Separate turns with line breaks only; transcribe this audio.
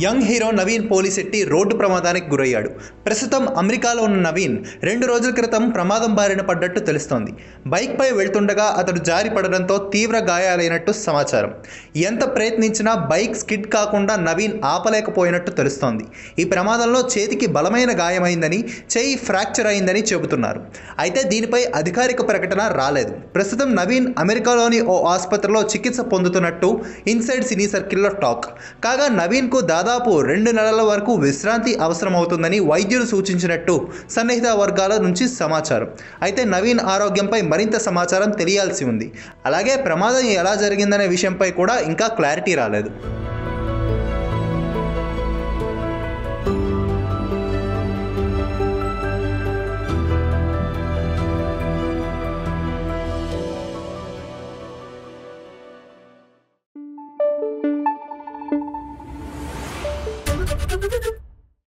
Young hero Naveen Polishetty road ప్రమాదానికి గురయ్యాడు ప్రస్తుతం అమెరికాలో ఉన్న నవీన్ రెండు రోజుల క్రితం ప్రమాదం బారిన పడ్డట్టు తెలుస్తోంది బైక్పై వెళ్తుండగా అతడు జారి పడడంతో తీవ్ర గాయాలైనట్టు సమాచారం ఎంత ప్రయత్నించినా బైక్ స్కిడ్ కాకుండా నవీన్ ఆపలేకపోయినట్టు తెలుస్తోంది ఈ ప్రమాదంలో చేతికి బలమైన గాయమైందని చేయి ఫ్రాక్చర్ అయిందని చెబుతున్నారు అయితే దీనిపై అధికారిక ప్రకటన రాలేదు ప్రస్తుతం నవీన్ అమెరికాలోని ఓ ఆసుపత్రిలో చికిత్స పొందుతున్నట్టు ఇన్సైడ్ సినీ సర్కిల్లో టాక్ కాగా నవీన్కు దాదాపు రెండు నెలల వరకు విశ్రాంతి అవసరమవుతుందని వైద్యులు సూచించినట్టు సన్నిహిత వర్గాల నుంచి సమాచారం అయితే నవీన్ ఆరోగ్యంపై మరింత సమాచారం తెలియాల్సి ఉంది అలాగే ప్రమాదం ఎలా జరిగిందనే విషయంపై కూడా ఇంకా క్లారిటీ రాలేదు
Thank you.